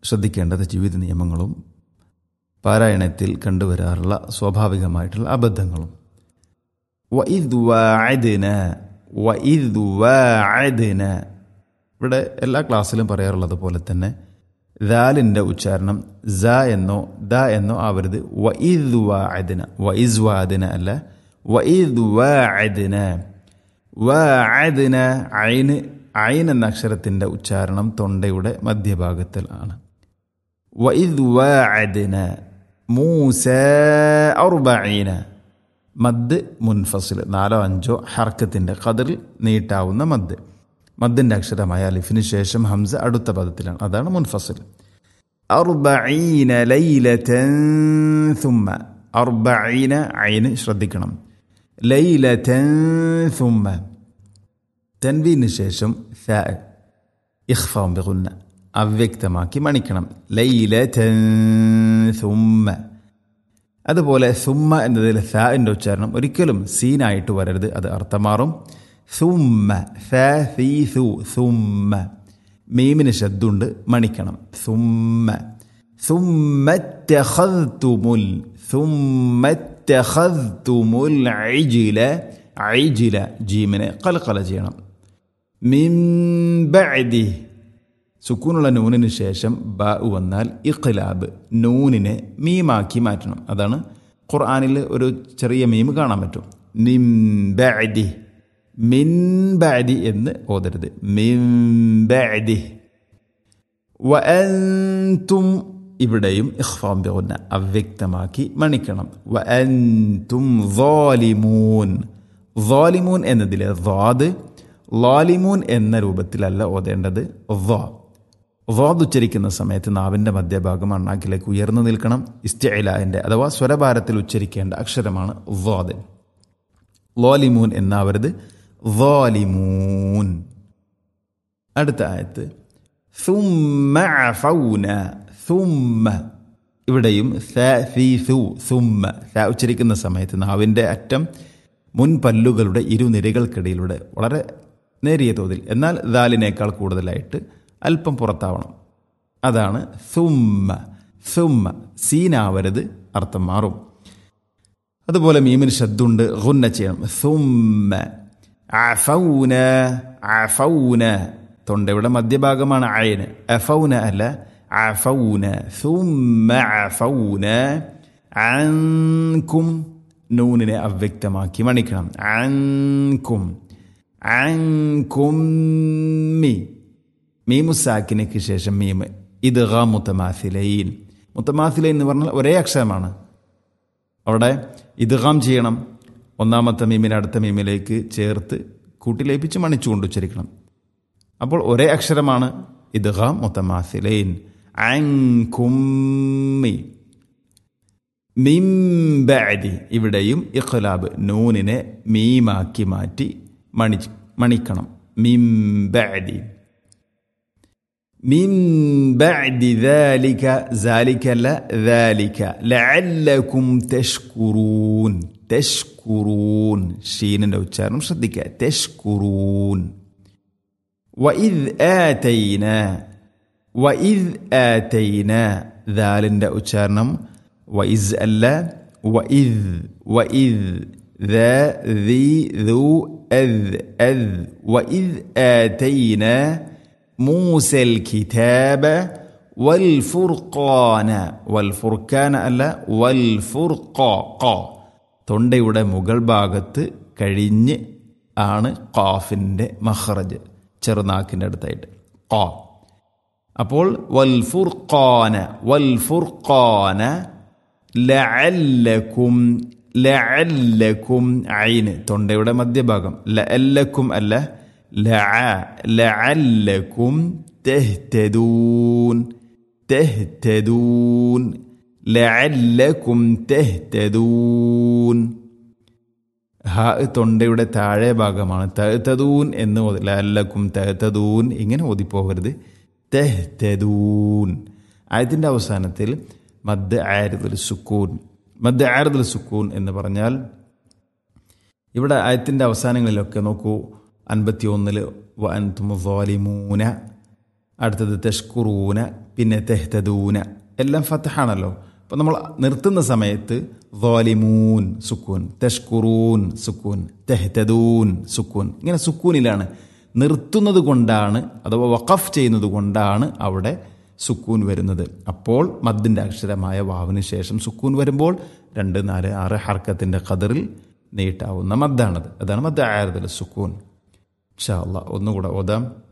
ശ്രദ്ധിക്കേണ്ട ജീവിത നിയമങ്ങളും പാരായണത്തിൽ കണ്ടുവരാറുള്ള സ്വാഭാവികമായിട്ടുള്ള അബദ്ധങ്ങളും വഇദ് വാഅദ്ന വഇദ് വാഅദ്ന ഇവിടെ എല്ലാ ക്ലാസ്സിലും പറയാറുള്ളത് പോലെ തന്നെ ദാലിൻ്റെ ഉച്ചാരണം സ എന്നോ ദ എന്നോ ആവരുത് വഇദ് വാഅദ്ന വഇസ് വാഅദ്ന അല്ല വഇദ് വാഅദ്ന വാഅദ്ന ഐന് ഐൻ എന്ന അക്ഷരത്തിൻ്റെ ഉച്ചാരണം തൊണ്ടയുടെ മധ്യഭാഗത്തിൽ ആണ് വഇദ് വാഅദ്ന മൂസ അർബഈന മദ് മുൻഫസിൽ നാലോ അഞ്ചോ ഹർക്കത്തിൻ്റെ ഖദറിൽ നീട്ടാവുന്ന മദ് മദ്ദിൻ്റെ അക്ഷരമായ അലിഫിന് ശേഷം ഹംസ അടുത്ത പദത്തിലാണ് അതാണ് മുൻഫസിൽ അർബഈന ലൈലതൻ സുമ്മ അർബഈന ഐന് ശ്രദ്ധിക്കണം ലൈലതൻ സുമ്മ തൻവീന് ശേഷം ഫ ഇഖ്ഫാം ബിഗുന്ന അവ്യക്തമാക്കി മണിക്കണം ലൈലതൻ സുമ്മ അതുപോലെ സുമ്മ എന്നതിൽ ഫാൻ്റെ ഉച്ചാരണം ഒരിക്കലും സീനായിട്ട് വരരുത് അത് അർത്ഥം മാറും സുമ്മ ഫ സീ സു സുമ്മ മീമിന് ശബ്ദമുണ്ട് മണിക്കണം സുമ്മ സുമ്മറ്റഖദ്തുമുൽ സുമ്മറ്റഖദ്തുമുൽ ഐജില ഐജില ജീമിനെ കലക്കല ചെയ്യണം മിൻ ബഅദി സുക്കൂനുള്ള നൂനിന് ശേഷം ബ വന്നാൽ ഇഖ്ലാബ് നൂനിനെ മീമാക്കി മാറ്റണം അതാണ് ഖുർആാനിൽ ഒരു ചെറിയ മീം കാണാൻ പറ്റും നിം ബഅദി മിൻ ബഅദി എന്ന് ഓതരുത് മിൻ ബഅദി വഅൻതും ഇവിടെയും ഇഖ്ഫാം ബിഗുന്ന അവ്യക്തമാക്കി മണിക്കണം വഅൻതും ളാലിമൂൻ ളാലിമൂൻ എന്നതിലെ ളാദ് ലാലിമൂൻ എന്ന രൂപത്തിലല്ല ഓതേണ്ടത് ളാ വാദ് ഉച്ചരിക്കുന്ന സമയത്ത് നാവിൻ്റെ മധ്യഭാഗം അണ്ണാക്കിലേക്ക് ഉയർന്നു നിൽക്കണം ഇസ്റ്റിഅലാൻ്റെ അഥവാ സ്വരഭാരത്തിൽ ഉച്ചരിക്കേണ്ട അക്ഷരമാണ് വാദ് ലോലിമൂൻ എന്നാവരുത് വാലിമൂൻ അടുത്ത ആയത്ത് സുമ്മ ഫൗന സുമ്മ ഇവിടെയും സുമ്മ സ ഉച്ചരിക്കുന്ന സമയത്ത് നാവിൻ്റെ അറ്റം മുൻ പല്ലുകളുടെ ഇരുനിരകൾക്കിടയിലൂടെ വളരെ നേരിയ തോതിൽ എന്നാൽ ദാലിനേക്കാൾ കൂടുതലായിട്ട് അല്പം പുറത്താവണം അതാണ് സുമ്മ സുമ്മ സീനാവരുത് അർത്ഥം മാറും അതുപോലെ മീമിന് ശബ്ദമുണ്ട് ഗുന്ന ചെയ്യണം സുമ്മ അഫൗന അഫൗന തൊണ്ടയുടെ മധ്യഭാഗമാണ് അയന് അഫൗന അല്ല അഫൗന സുമ്മ അഫൗന അൻകും നൂനിനെ അവ്യക്തമാക്കി മണിക്കണം അൻകും അൻകുമ്മി മീമുസാക്കിനയ്ക്ക് ശേഷം മീമ് ഇത് ഗ മുത്തമാസിലൈൻ മുത്തമാസിലൈൻ എന്ന് പറഞ്ഞാൽ ഒരേ അക്ഷരമാണ് അവിടെ ഇദ്ഗാം ചെയ്യണം ഒന്നാമത്തെ മീമിനെ അടുത്ത മീമിലേക്ക് ചേർത്ത് കൂട്ടിലേപ്പിച്ച് മണിച്ചുകൊണ്ട് ഉച്ചരിക്കണം അപ്പോൾ ഒരേ അക്ഷരമാണ് ഇദ്ഗാം മുത്തമാസിലൈൻ അൻകുമ്മി മിംബഅദി ഇവിടെയും ഇഖ്ലാബ് നൂനിനെ മീമാക്കി മാറ്റി മണി മണിക്കണം മിംബഅദി من بعد ذلك ذلك لا ذلك لعلكم تشكرون تشكرون شين ഉച്ചാരണം ശ്രദ്ധിക്കുക تشكرون وإذ آتينا وإذ آتينا ذالൻ്റെ ഉച്ചാരണം وإذ അല്ല وإذ وإذ ذا ذي ذو أذ أذ وإذ آتينا موسى الكتاب والفرقان والفرقان അല്ല والفرقا qa തൊണ്ടയുടെ മുകൾ ഭാഗത്ത് കഴിഞ്ഞ് ആണ് ഖാഫിൻ്റെ മഹ്റജ് ചെറുനാക്കിൻ്റെ അടുത്തായിട്ട് qa അപ്പോൾ വൽഫുർഖാന വൽഫുർഖാന ലഅല്ലക്കും ലഅല്ലക്കും ഐന് തൊണ്ടയുടെ മധ്യഭാഗം ലഅല്ലക്കും അല്ല ലഅല്ലക്കും തെഹ്തദൂൻ തെഹ്തദൂൻ ലഅല്ലക്കും തെഹ്തദൂൻ ഹ തൊണ്ടയുടെ താഴെ ഭാഗമാണ് തഹ്തദൂൻ എന്ന് ലഅല്ലക്കും തഹ്തദൂൻ ഇങ്ങനെ ഓതിപ്പോകരുത് തെഹ്തദൂൻ ആയത്തിൻ്റെ അവസാനത്തിൽ മദ് ആരുദുൽ സുക്കൂൻ മദ് ആരുദുൽ സുക്കൂൻ എന്ന് പറഞ്ഞാൽ ഇവിടെ ആയത്തിൻ്റെ അവസാനങ്ങളിലൊക്കെ നോക്കൂ അൻപത്തി ഒന്നിൽ വൻതും ദ്വാലിമൂന അടുത്തത് തെഷ്കുറൂന പിന്നെ തെഹ്തദൂന എല്ലാം ഫത്തഹാണല്ലോ അപ്പം നമ്മൾ നിർത്തുന്ന സമയത്ത് ظالمون സുക്കൂൻ തെഷ്കുറൂൻ സുക്കൂൻ തെഹ്തദൂൻ സുക്കൂൻ ഇങ്ങനെ സുക്കൂനിലാണ് നിർത്തുന്നത് കൊണ്ടാണ് അഥവാ വഖഫ് ചെയ്യുന്നത് കൊണ്ടാണ് അവിടെ സുക്കൂൻ വരുന്നത് അപ്പോൾ മദ്ദിൻ്റെ അക്ഷരമായ വാവിന് ശേഷം സുക്കൂൻ വരുമ്പോൾ രണ്ട് നാല് ആറ് ഹർക്കത്തിൻ്റെ ഖദറിൽ നീട്ടാവുന്ന മദ്ദാണത് അതാണ് മദ്ദ ആയതിൽ സുക്കൂൻ ഷാ അള്ളാഹ് ഒന്നുകൂടെ ഓതാം